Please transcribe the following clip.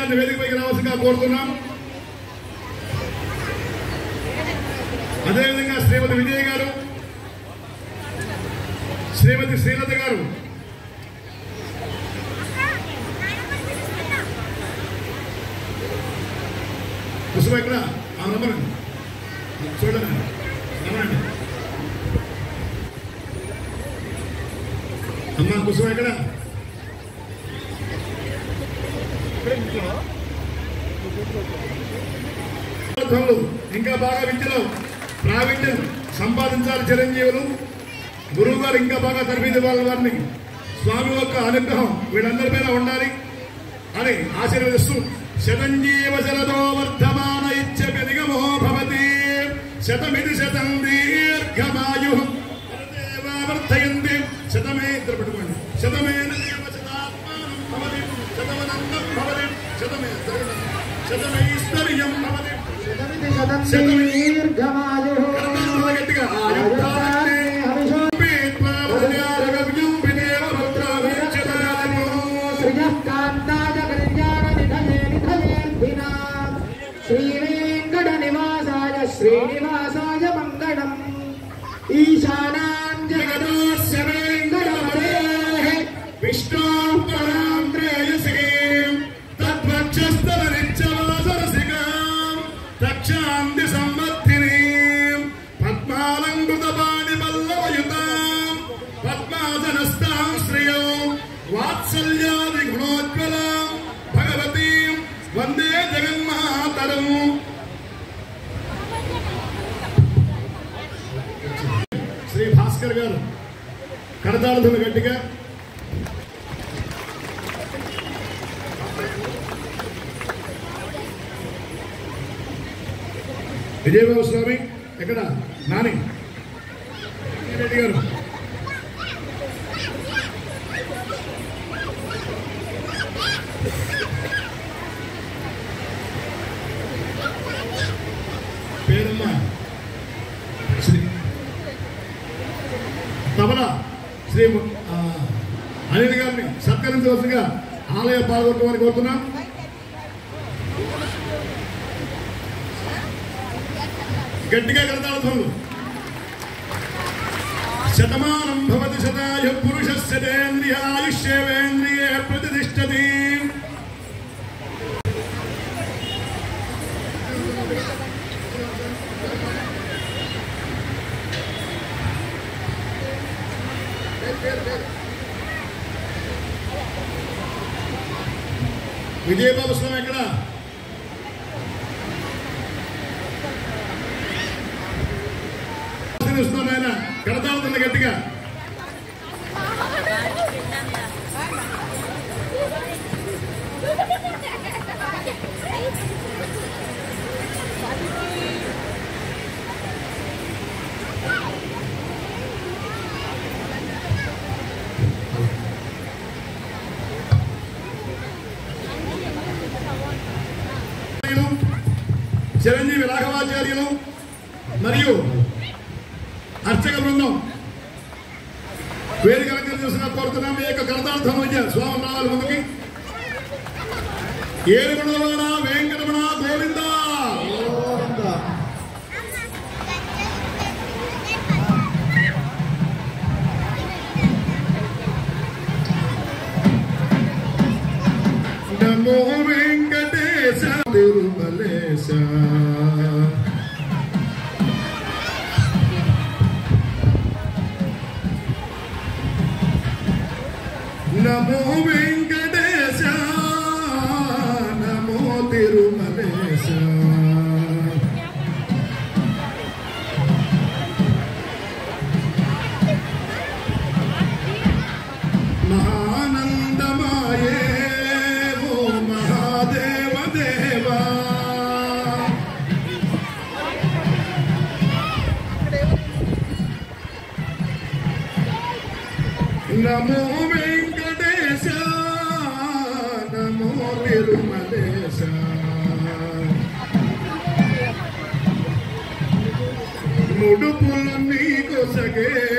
గారిని వేదికపైకి రావాల్సిందిగా కోరుతున్నాం అదేవిధంగా శ్రీమతి విజయ్ గారు శ్రీమతి శ్రీలత గారు కుసుమ ఎక్కడ ఆ రమ్మనండి చూడండి రమ్మనండి అమ్మా కుసుమ ఎక్కడ సందర్భంలో ఇంకా బాగా విద్యలో ప్రావీణ్యం సంపాదించాలి చిరంజీవులు గురువు గారు ఇంకా బాగా తరబిదివ్వాలి వారిని స్వామి యొక్క అనుగ్రహం వీళ్ళందరి మీద ఉండాలి అని ఆశీర్వదిస్తూ శతంజీవ శరదో వర్ధమాన ఇచ్చపి నిగమో భవతి శతమిది శతం దీర్ఘమాయు వర్ధయంతి శతమే ఇద్దరు పెట్టుకోండి శతమేన దేవ శతాత్మానం భవతి శతమనందం భవతి శతమే శతమైశ్వర్యం భవతి శతమితి శతం దీర్ఘమాయుః. కర్ణాటక గట్టిగా ఆయుర్దాయే శ్రియః కాంతాయ కళ్యాణ నిధయే నిధయేర్భినా. శ్రీవేంకట నివాసాయ శ్రీనివాసాయ మంగళం ఈశానాం జగదోస్య వెంకటపదేః విష్ణు పరాం ప్రేయసే తద్వక్షస్థల నిత్యవాసరసికాం తక్షాంతి సంవత్తిని పద్మాలంకృత పాణి పల్లవయుతాం పద్మాసనస్థాం శ్రియం వాత్సల్యాది గుణోజ్వలాం భగవతీం వందే జగన్మాతరం శ్రీ భాస్కర్ గారు కడతాళతులు గట్టిగా విజయబాబు స్వామి ఎక్కడ నాని రెడ్డి గారు పేరమ్మా శ్రీ తబల శ్రీ ఆ, అనిల్ గారిని సత్కరించవలసిందిగా ఆలయ పాల్గొట్టమని కోరుతున్నాం గట్టిగా కడతాడు శతమానం భవతి శతాయు పురుషస్యేంద్రియాయుష్యేంద్రియే ప్రతిష్టతి విజయబాబు స్వామి ఎక్కడ ఆశీర్వదిస్తున్నాను ఆయన కడతాడుతున్న గట్టిగా చిరంజీవి రాఘవాచార్యులు మరియు అర్చక బృందం వేదిక అలంకరణ చేసిన కోరుతున్నాం మీ యొక్క కర్తార్థం మధ్య స్వామి రావాలి ముందుకి ఏడుగుణవాడ వెంకటమణ గోవింద నమో వెంకటేశ తిరుమలేశ నమో వెంకటేశ నమో తిరుమలేశ మహానందమాయే ఓ మహాదేవ దేవా నమో వెంకటేశ నమో తిరుమలేశ ముడుపులు నీకు సగే